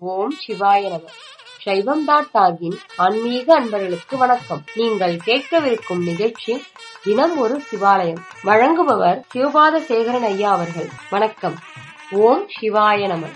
ஓம் சிவாய நம சைவம் டாட் டாகின் ஆன்மீக அன்பர்களுக்கு வணக்கம் நீங்கள் கேட்கவிருக்கும் நிகழ்ச்சி தினம் ஒரு சிவாலயம் வழங்குபவர் சிவபாத சேகரன் ஐயா அவர்கள் வணக்கம் ஓம் சிவாய நம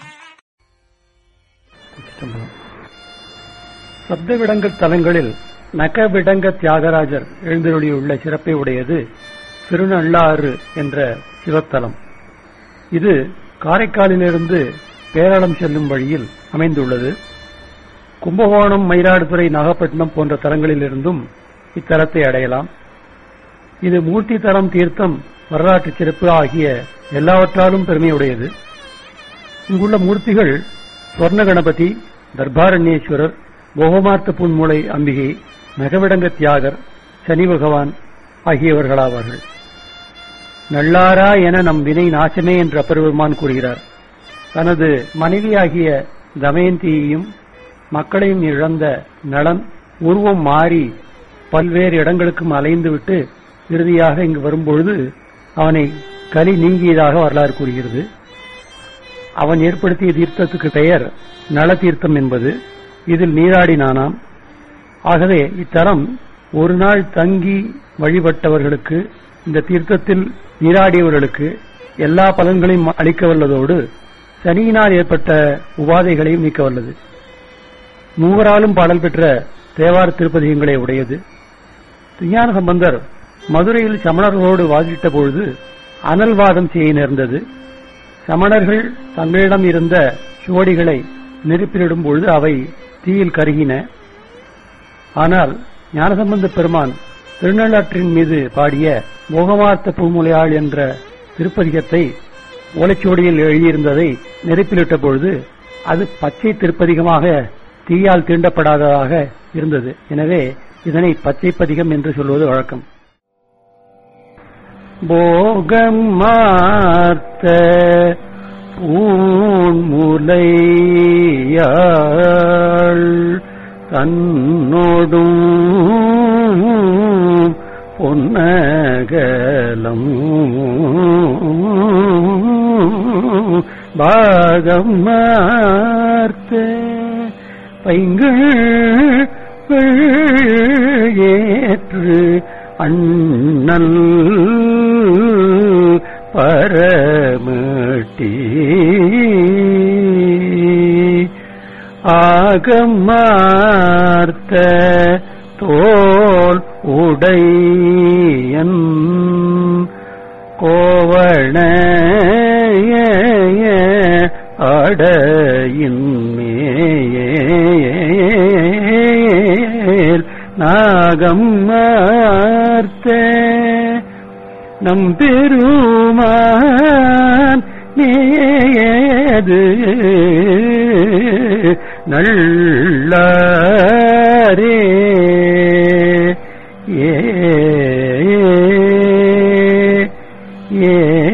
சப்தவிடங்க தலங்களில் நகவிடங்க தியாகராஜர் எழுந்தருளியுள்ள சிறப்பை உடையது திருநள்ளாறு என்ற சிவத்தலம் இது காரைக்காலிலிருந்து பேரளம் செல்லும் வழியில் அமைந்துள்ளது கும்பகோணம் மயிலாடுதுறை நாகப்பட்டினம் போன்ற தலங்களிலிருந்தும் இத்தலத்தை அடையலாம் இது மூர்த்தி தலம் தீர்த்தம் வரலாற்று சிறப்பு ஆகிய எல்லாவற்றாலும் பெருமையுடையது இங்குள்ள மூர்த்திகள் சொர்ண கணபதி தர்பாரண்யேஸ்வரர் போகமார்த்த புன்முளை அம்பிகை நகவிடங்க தியாகர் சனி பகவான் ஆகியவர்களாவார்கள் நல்லாரா என நம் வினை நாசமே என்று அப்பெருமான் கூறுகிறார் தனது மனைவியாகிய தமயந்தியையும் மக்களையும் இழந்த நலன் உருவம் மாறி பல்வேறு இடங்களுக்கும் அலைந்துவிட்டு இறுதியாக இங்கு வரும்பொழுது அவனை கலி நீங்கியதாக வரலாறு கூறுகிறது அவன் ஏற்படுத்திய தீர்த்தத்துக்கு பெயர் நல தீர்த்தம் என்பது இதில் நீராடினானாம் ஆகவே இத்தலம் ஒரு நாள் தங்கி வழிபட்டவர்களுக்கு இந்த தீர்த்தத்தில் நீராடியவர்களுக்கு எல்லா பலன்களையும் அளிக்க வல்லதோடு சனியினால் ஏற்பட்ட உபாதைகளையும் நீக்க வல்லது மூவராலும் பாடல் பெற்ற தேவார திருப்பதிகங்களை உடையது விஞ்ஞான சம்பந்தர் மதுரையில் சமணர்களோடு வாதிட்ட பொழுது அனல்வாதம் செய்ய நேர்ந்தது சமணர்கள் தங்களிடம் இருந்த சுவடிகளை நெருப்பிலிடும் பொழுது அவை தீயில் கருகின ஆனால் ஞானசம்பந்த பெருமான் திருநள்ளாற்றின் மீது பாடிய மோகமார்த்த பூமுலையாள் என்ற திருப்பதிகத்தை ஓலைச்சுவடியில் எழுதியிருந்ததை நெருப்பிலிட்ட பொழுது அது பச்சை திருப்பதிகமாக தீயால் தீண்டப்படாததாக இருந்தது எனவே இதனை பச்சை பதிகம் என்று சொல்வது வழக்கம் போகம் மார்த்த பூன்முலையாள் தன்னோடும் பொன்னகலம் பாகம் மார்த்த பைங்கள் ஏற்று அண்ணல் பரமட்டி ஆகமார்த்த தோல் உடையன் கோவண அடையின் மேல் நாகம் மார்த்த நம் பெருமான் நேயது நல்லாரே ஏ ஏ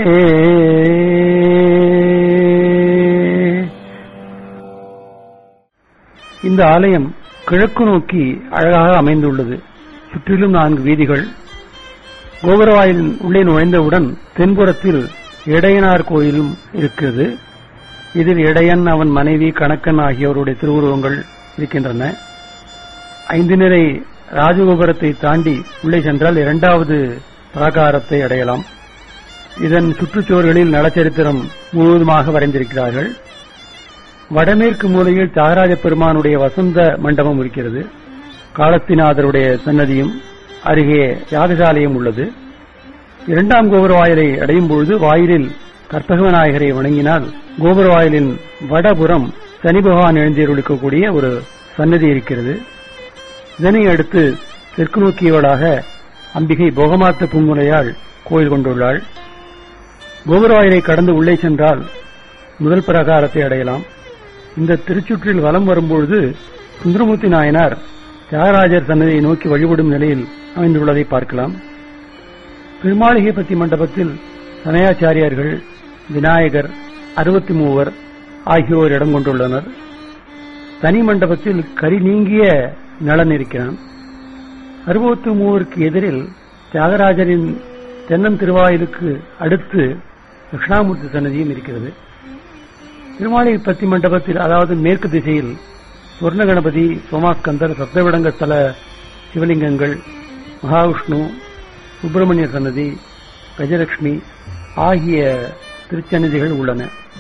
இந்த ஆலயம் கிழக்கு நோக்கி அழகாக அமைந்துள்ளது சுற்றிலும் நான்கு வீதிகள் கோபுரவாயில் உள்ளே நுழைந்தவுடன் தென்புறத்தில் இடையனார் கோயிலும் இருக்கிறது இதில் இடையன் அவன் மனைவி கணக்கன் ஆகியோருடைய திருவுருவங்கள் இருக்கின்றன ஐந்து நிலை ராஜகோபுரத்தை தாண்டி உள்ளே சென்றால் இரண்டாவது பிராகாரத்தை அடையலாம் இதன் சுற்றுச்சுவர்களில் நலச்சரித்திரம் முழுவதுமாக வரைந்திருக்கிறார்கள் வடமேற்கு மூலையில் தியாகராஜ பெருமானுடைய வசந்த மண்டபம் இருக்கிறது காலத்தினாதருடைய சன்னதியும் அருகே யாகசாலையும் உள்ளது இரண்டாம் கோபுர வாயிலை அடையும் பொழுது வாயிலில் கற்பக விநாயகரை வணங்கினால் கோபுர வாயிலின் வடபுறம் சனி பகவான் எழுந்திருக்கக்கூடிய ஒரு சன்னதி இருக்கிறது இதனை அடுத்து தெற்கு நோக்கியவளாக அம்பிகை போகமாத்த பூங்குலையால் கோயில் கொண்டுள்ளாள் கோபுரவாயிலை கடந்து உள்ளே சென்றால் முதல் பிரகாரத்தை அடையலாம் இந்த திருச்சுற்றில் வலம் வரும்பொழுது சுந்தரமூர்த்தி நாயனார் தியாகராஜர் சன்னதியை நோக்கி வழிபடும் நிலையில் அமைந்துள்ளதை பார்க்கலாம் பெருமாளிகை பத்தி மண்டபத்தில் சனயாச்சாரியார்கள் விநாயகர் அறுபத்தி மூவர் ஆகியோர் இடம் கொண்டுள்ளனர் தனி மண்டபத்தில் கரி நீங்கிய நலன் இருக்கிறான் அறுபத்தி மூவருக்கு எதிரில் தியாகராஜரின் தென்னன் திருவாயிலுக்கு அடுத்து தட்சிணாமூர்த்தி சன்னதியும் இருக்கிறது திருமாலை பத்தி மண்டபத்தில் அதாவது மேற்கு திசையில் சொர்ண கணபதி சோமாஸ்கந்தர் சப்தவிடங்க ஸ்தல சிவலிங்கங்கள் மகாவிஷ்ணு சுப்பிரமணிய சன்னதி கஜலட்சுமி ஆகிய திருச்சந்நிதிகள் உள்ளன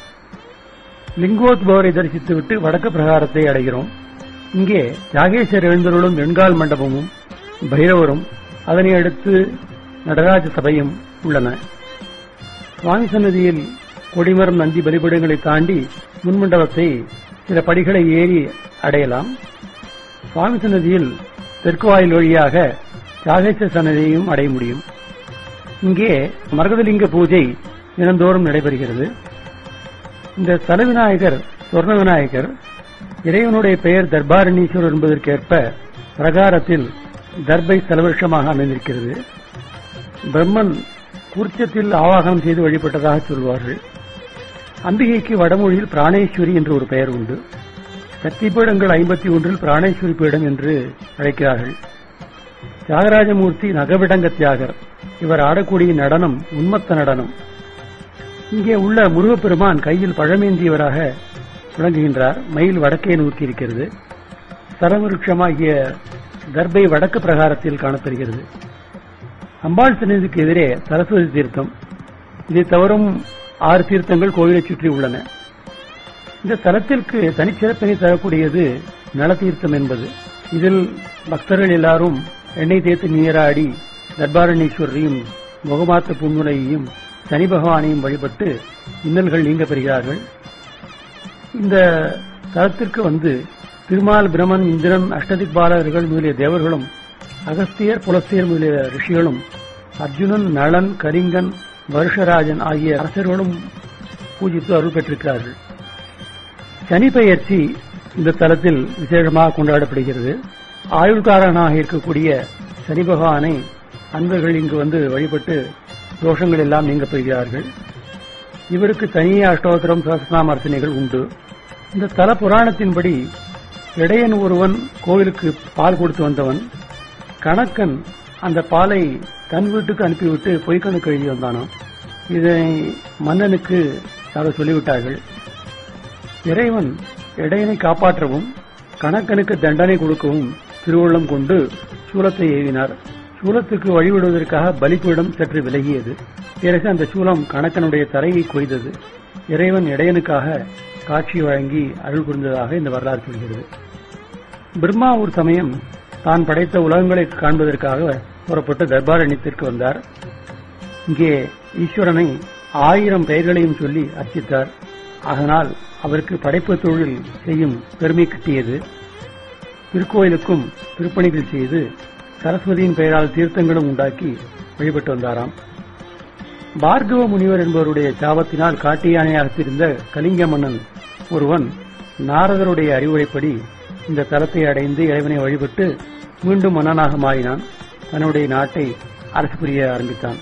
லிங்கோத்பவரை தரிசித்துவிட்டு வடக்கு பிரகாரத்தை அடைகிறோம் இங்கே தியாகேஸ்வரர் எழுந்தருளும் வெண்கால் மண்டபமும் பைரவரும் அதனை அடுத்து நடராஜ சபையும் உள்ளன சுவாமி சன்னதியில் கொடிமரம் நந்தி பலிபீடங்களை தாண்டி முன்மண்டபத்தை சில படிகளை ஏறி அடையலாம் சுவாமி சன்னதியில் தெற்கு வாயில் வழியாக தியாகேஸ்வர சன்னதியையும் அடைய முடியும் இங்கே மரகதலிங்க பூஜை தினந்தோறும் நடைபெறுகிறது இந்த ஸ்தல விநாயகர் சொர்ண விநாயகர் இறைவனுடைய பெயர் தர்பாரணீஸ்வரர் என்பதற்கேற்ப பிரகாரத்தில் தர்பை ஸ்தலவருஷமாக அமைந்திருக்கிறது பிரம்மன் கூர்ச்சத்தில் ஆவாகனம் செய்து வழிபட்டதாக சொல்வார்கள் அம்பிகைக்கு வடமொழியில் பிராணேஸ்வரி என்று ஒரு பெயர் உண்டு சக்தி பீடங்கள் ஐம்பத்தி ஒன்றில் பிராணேஸ்வரி பீடம் என்று அழைக்கிறார்கள் தியாகராஜமூர்த்தி நகவிடங்க தியாகர் இவர் ஆடக்கூடிய நடனம் உன்மத்த நடனம் இங்கே உள்ள முருகப்பெருமான் கையில் பழமேந்தியவராக விளங்குகின்றார் மயில் வடக்கே நோக்கி இருக்கிறது சரவிருட்சமாகிய தர்பை வடக்கு பிரகாரத்தில் காணப்படுகிறது அம்பாள் சன்னதிக்கு எதிரே சரஸ்வதி தீர்த்தம் இதை தவறும் ஆறு தீர்த்தங்கள் கோவிலை சுற்றி உள்ளன இந்த தலத்திற்கு தனிச்சிறப்பினை தரக்கூடியது நலதீர்த்தம் என்பது இதில் பக்தர்கள் எல்லாரும் எண்ணெய் தேய்த்து நீராடி தர்பாரணீஸ்வரரையும் முகமாத்த புன்முனையையும் சனி பகவானையும் வழிபட்டு இன்னல்கள் நீங்க பெறுகிறார்கள் இந்த தலத்திற்கு வந்து திருமால் பிரமன் இந்திரன் அஷ்டதிக் பாலகர்கள் முதலிய தேவர்களும் அகஸ்தியர் புலஸ்தியர் முதலிய ரிஷிகளும் அர்ஜுனன் நளன் கலிங்கன் வருஷராஜன் ஆகிய அரசர்களும் பூஜித்து அருள் பெற்றிருக்கிறார்கள் சனி பெயர்ச்சி இந்த தலத்தில் விசேஷமாக கொண்டாடப்படுகிறது ஆயுள்காரனாக இருக்கக்கூடிய சனி பகவானை அன்பர்கள் இங்கு வந்து வழிபட்டு தோஷங்கள் எல்லாம் நீங்க பெறுகிறார்கள் இவருக்கு தனியே அஷ்டோத்திரம் சகசிரநாம அர்ச்சனைகள் உண்டு இந்த தல புராணத்தின்படி இடையன் ஒருவன் கோவிலுக்கு பால் கொடுத்து வந்தவன் கணக்கன் அந்த பாலை தன் வீட்டுக்கு அனுப்பிவிட்டு பொய்க்கணுக்கு எழுதி வந்தானாம் இதனை மன்னனுக்கு அவர் சொல்லிவிட்டார்கள் இறைவன் இடையனை காப்பாற்றவும் கணக்கனுக்கு தண்டனை கொடுக்கவும் திருவுள்ளம் கொண்டு சூலத்தை ஏவினார் சூலத்துக்கு வழிவிடுவதற்காக பலிப்பீடம் சற்று விலகியது பிறகு அந்த சூலம் கணக்கனுடைய தரையை கொய்தது இறைவன் இடையனுக்காக காட்சி வழங்கி அருள் புரிந்ததாக இந்த வரலாறு சொல்கிறது பிரம்மா ஒரு சமயம் தான் படைத்த உலகங்களை காண்பதற்காக புறப்பட்டு தர்பாரண்யத்திற்கு வந்தார் இங்கே ஈஸ்வரனை ஆயிரம் பெயர்களையும் சொல்லி அர்ச்சித்தார் அதனால் அவருக்கு படைப்பு தொழில் செய்யும் பெருமை கிட்டியது திருக்கோயிலுக்கும் திருப்பணிகள் செய்து சரஸ்வதியின் பெயரால் தீர்த்தங்களும் உண்டாக்கி வழிபட்டு வந்தாராம் பார்கவ முனிவர் என்பவருடைய சாபத்தினால் காட்டு யானையாக திரிந்த கலிங்க மன்னன் ஒருவன் நாரதருடைய அறிவுரைப்படி இந்த தலத்தை அடைந்து இறைவனை வழிபட்டு மீண்டும் மன்னனாக மாறினான் தன்னுடைய நாட்டை அரசு புரிய ஆரம்பித்தான்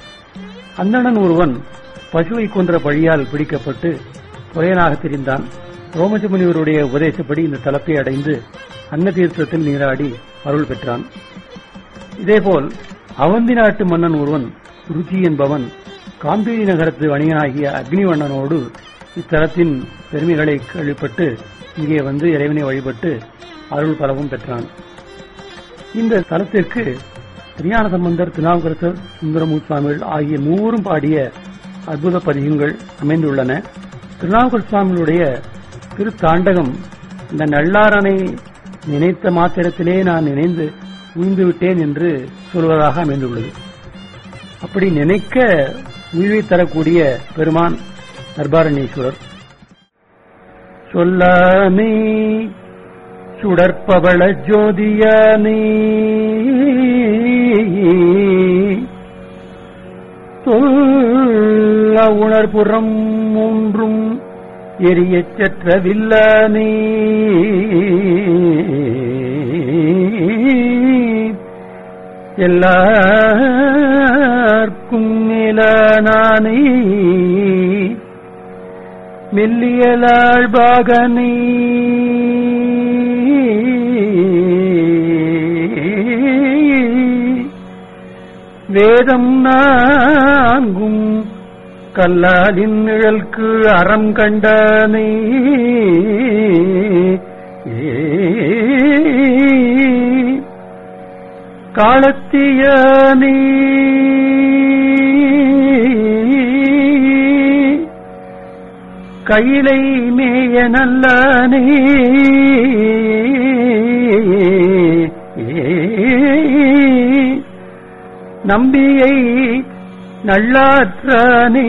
அந்தணன் ஒருவன் பசுவை கொன்ற பழியால் பிடிக்கப்பட்டு புறையனாக திரிந்தான் ரோமஜ முனிவருடைய உபதேசப்படி இந்த தலத்தை அடைந்து அன்ன தீர்த்தத்தில் நீராடி அருள் பெற்றான் இதேபோல் அவந்தி நாட்டு மன்னன் ஒருவன் ருச்சி என்பவன் காம்பீரி நகரத்து வணிகனாகிய அக்னிவண்ணனோடு இத்தலத்தின் பெருமைகளை கேள்விப்பட்டு இங்கே வந்து இறைவனை வழிபட்டு அருள் பலவும் பெற்றான் இந்த தலத்திற்கு திருஞான சம்பந்தர் திருநாவுக்கரசர் சுந்தரமூர் சுவாமிகள் ஆகிய மூவரும் பாடிய அற்புத பதிகங்கள் அமைந்துள்ளன திருநாவுக்கர் சுவாமிகளுடைய திருத்தாண்டகம் இந்த நல்லாரனை நினைத்த மாத்திரத்திலே நான் நினைந்து உய்ந்து விட்டேன் என்று சொல்வதாக அமைந்துள்ளது அப்படி நினைக்க உய்வை தரக்கூடிய பெருமான் தர்பாரணீஸ்வரர் சொல்லாமே சுடற்பவள ஜோதியானே தொல்ல உணர்புறம் மூன்றும் எரியச் சற்ற வில்லானே எல்லார்க்கும் மேலானே மெல்லியலாள் பாகனே வேதம் நான்கும் கல்லாலின் நிழல்க்கு அறம் கண்டானே காலத்தியானே கையிலை மேய நல்லானே நம்பியை நல்லாற்றானே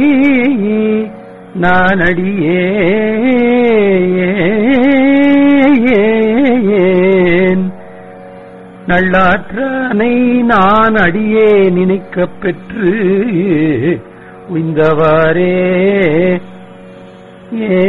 நான் அடியேன் நல்லாற்றானை நான் அடியே நினைக்கப் பெற்று உய்ந்தவாறே ஏ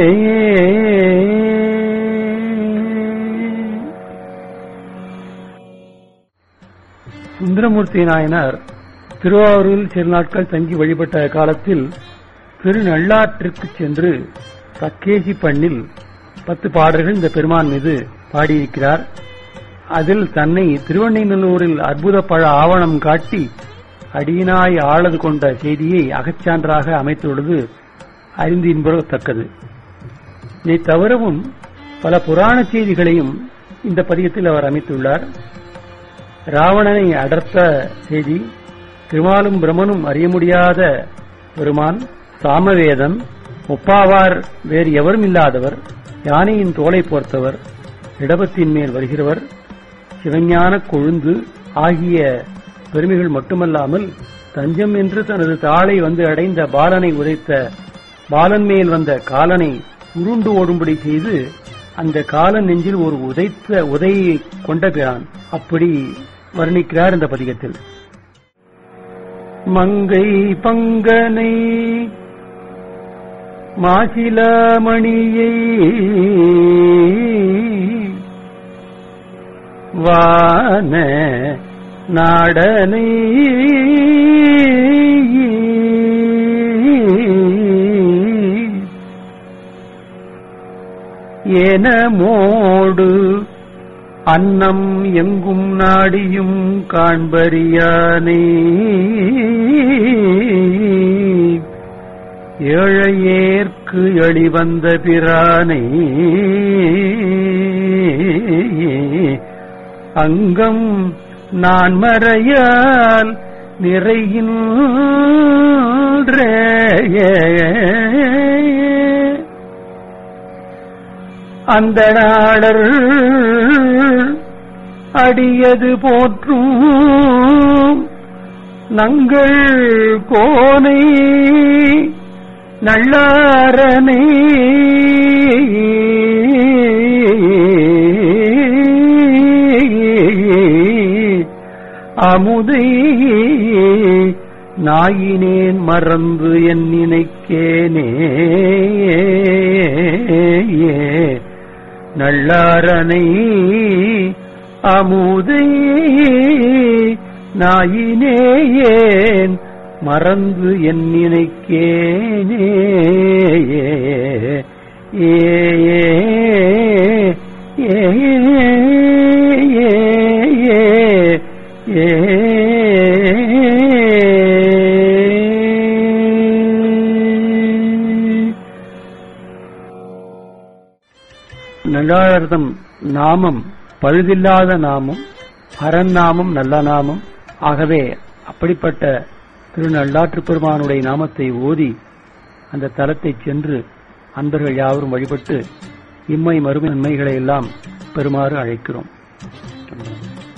சுந்தரமூர்த்தி நாயனார் திருவாரூரில் சில நாட்கள் தங்கி வழிபட்ட காலத்தில் திருநள்ளாற்றிற்கு சென்று தக்கேசி பண்ணில் பத்து பாடல்கள் இந்த பெருமான் மீது பாடியிருக்கிறார் அதில் தன்னை திருவண்ணைநல்லூரில் அற்புத பழ ஆவணம் காட்டி அடியினாய் ஆளது கொண்ட செய்தியை அகச்சான்றாக அமைத்துள்ளது அறிந்து இன்பத்தக்கது இதை தவிரவும் பல புராண செய்திகளையும் இந்த பதியத்தில் அவர் அமைத்துள்ளார் ராவணனை அடர்த்த செய்தி திருமாலும் பிரமனும் அறிய முடியாத பெருமான் சாமவேதம் ஒப்பாவார் வேறு எவரும் இல்லாதவர் யானையின் தோலை போர்த்தவர் இடபத்தின் மேல் வருகிறவர் சிவஞான கொழுந்து ஆகிய பெருமைகள் மட்டுமல்லாமல் தஞ்சம் என்று தனது தாளை வந்து அடைந்த பாலனை உதைத்த பாலன் மேல் வந்த காலனை உருண்டு ஓடும்படி செய்து அந்த காலன் நெஞ்சில் ஒரு உதைத்த உதையை கொண்ட பிரான் அப்படி வர்ணிக்கிறார் இந்த பதிகத்தில் மங்கை பங்கனை மாசிலாமணியை வான நாடனை எனமோடு அன்னம் எங்கும் நாடியும் காண்பறியானே ஏழையேற்கு எளிவந்த பிரானை அங்கம் நான் மறையால் நிறைகின்ற அந்த நாடர் அடியது போற்றும் நங்கள் கோனை நல்லாரனை அமுதை நாயினேன் மறந்து என் நினைக்கேனே நல்லாரனை அமுதை நாயினேன் மறந்து என் நினைக்கேனே ஏ ஏ நல்லாரதம் நாமம் பழுதில்லாத நாமம் அரண் நாமம் நல்ல நாமம் ஆகவே அப்படிப்பட்ட திருநள்ளாற்று பெருமானுடைய நாமத்தை ஓதி அந்த தலத்தை சென்று அன்பர்கள் யாவரும் வழிபட்டு இம்மை மறுமை நன்மைகளை எல்லாம் பெறுமாறு அழைக்கிறோம்